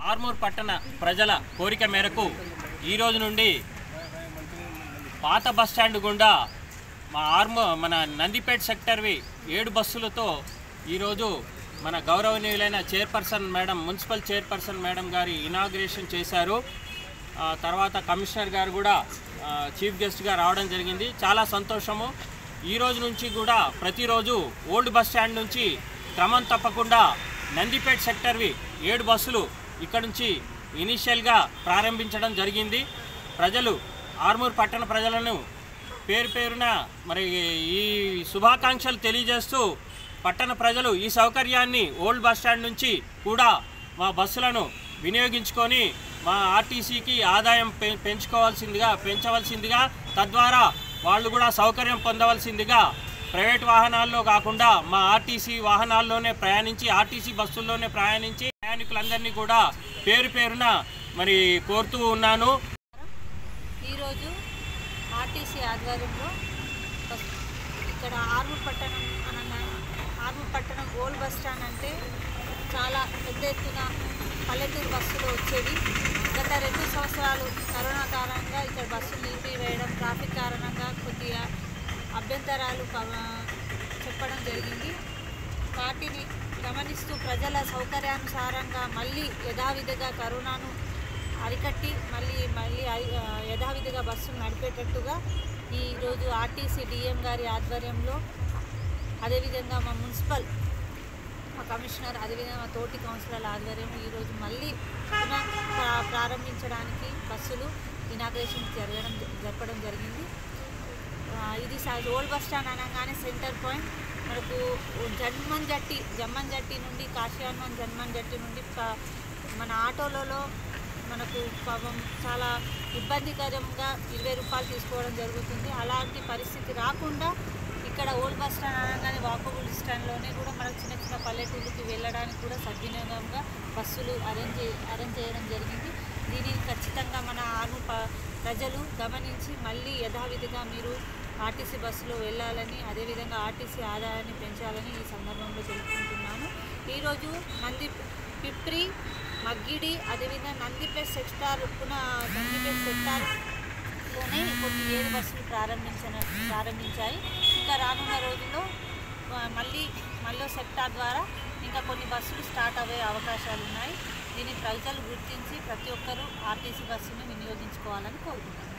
ఆర్మూర్ పట్టణ ప్రజల కోరిక మేరకు ఈ రోజు నుండి పాత బస్ స్టాండ్ గుండా మా ఆర్మూ మన నందిపేట్ సెక్టర్వి ఏడు బస్సులతో ఈరోజు మన గౌరవనీయులైన chairperson madam municipal chairperson madam గారి ఇనాగ్రేషన్ చేశారు ఆ తర్వాత కమిషనర్ గారు కూడా ఆ, చీఫ్ గెస్ట్గా రావడం జరిగింది చాలా సంతోషము ఈ రోజు నుంచి కూడా ప్రతిరోజు ఓల్డ్ బస్ స్టాండ్ నుంచి క్రమం తప్పకుండా నందిపేట్ సెక్టర్వి ఏడు బస్సులు ఇక్కడ నుంచి ఇనీషియల్గా ప్రారంభించడం జరిగింది ప్రజలు ఆర్మూర్ పట్టణ ప్రజలను పేరు పేరున మరి ఈ శుభాకాంక్షలు తెలియజేస్తూ పట్టణ ప్రజలు ఈ సౌకర్యాన్ని ఓల్డ్ బస్ స్టాండ్ నుంచి కూడా మా బస్సులను వినియోగించుకొని మా ఆర్టీసీకి ఆదాయం పె పెంచుకోవాల్సిందిగా పెంచవలసిందిగా తద్వారా వాళ్ళు కూడా సౌకర్యం పొందవలసిందిగా ప్రైవేట్ వాహనాల్లో కాకుండా మా ఆర్టీసీ వాహనాల్లోనే ప్రయాణించి ఆర్టీసీ బస్సుల్లోనే ప్రయాణించి ప్రయాణికులందరినీ కూడా పేరు పేరున మరి కోరుతూ ఉన్నాను ఈరోజు ఆర్టీసీ ఆధ్వర్యంలో బస్- ఇక్కడ ఆర్మూర్ పట్టణం అనగా ఆర్మూర్ పట్టణం ఓల్డ్ బస్ స్టాండ్ అంటే చాలా పెద్ద ఎత్తున పల్లెటూరు బస్సులు వచ్చేవి గత రెండు సంవత్సరాలు కరోనా కారణంగా ఇక్కడ బస్సులు నిలిపివేయడం ట్రాఫిక్ కారణంగా కొద్దిగా అభ్యంతరాలు ప- చెప్పడం జరిగింది వాటిని గమనిస్తూ ప్రజల సౌకర్యానుసారంగా మళ్ళీ యథావిధిగా కరోనాను అరికట్టి మళ్ళీ మళ్ళీ అరి- ఆ, యథావిధిగా బస్సులు నడిపేటట్టుగా ఈరోజు ఆర్టీసీ డిఎం గారి ఆధ్వర్యంలో అదేవిధంగా మా మున్సిపల్ మా కమిషనర్ అదేవిధంగా మా తోటి కౌన్సిలర్ల ఆధ్వర్యంలో ఈరోజు మళ్ళీ పునః ప్రా- ప్రారంభించడానికి బస్సులు ఇనాగ్రేషన్ జరగడం జరపడం జరిగింది ఆ, ఇది సా- ఓల్డ్ బస్ స్టాండ్ అనగానే సెంటర్ పాయింట్ మనకు జన్మన్ జట్టి జమ్మన్ జట్టి నుండి కాశీయాన్మన్ జన్మన్ జట్టి నుండి ప- మన ఆటోలలో మనకు పాపం చాలా ఇబ్బందికరంగా ఇరవై రూపాయలు తీసుకోవడం జరుగుతుంది అలాంటి పరిస్థితి రాకుండా ఇక్కడ ఓల్డ్ బస్ స్టాండ్ అనగానే వాకబుల్ స్టాండ్లోనే కూడా మనకు చిన్న చిన్న పల్లెటూళ్ళకి వెళ్ళడానికి కూడా సద్వినియోగంగా బస్సులు అరేంజ్ చే- అరేంజ్ చేయడం జరిగింది దీనిని ఖచ్చితంగా మన ఆర్ము ప ప్రజలు గమనించి మళ్ళీ యథావిధిగా మీరు ఆర్టీసీ బస్సులో వెళ్ళాలని అదేవిధంగా ఆర్టీసీ ఆదాయాన్ని పెంచాలని ఈ సందర్భంలో తెలుపుకుంటున్నాను ఈరోజు నంది పిప్రి మగ్గిడి అదేవిధంగా నందిపేట్ సెక్టార్ పునః నందిపేట్ సెక్టార్లోనే కొన్ని ఏడు బస్సులు ప్రారంభించిన ప్రారంభించాయి ఇంకా రానున్న రోజుల్లో ఆ, మళ్ళీ మళ్ళీ సెక్టార్ ద్వారా ఇంకా కొన్ని బస్సులు స్టార్ట్ అయ్యే అవకాశాలు ఉన్నాయి దీన్ని ప్రజలు గుర్తించి ప్రతి ఒక్కరూ ఆర్టీసీ బస్సును వినియోగించుకోవాలని కోరుకుంటున్నాను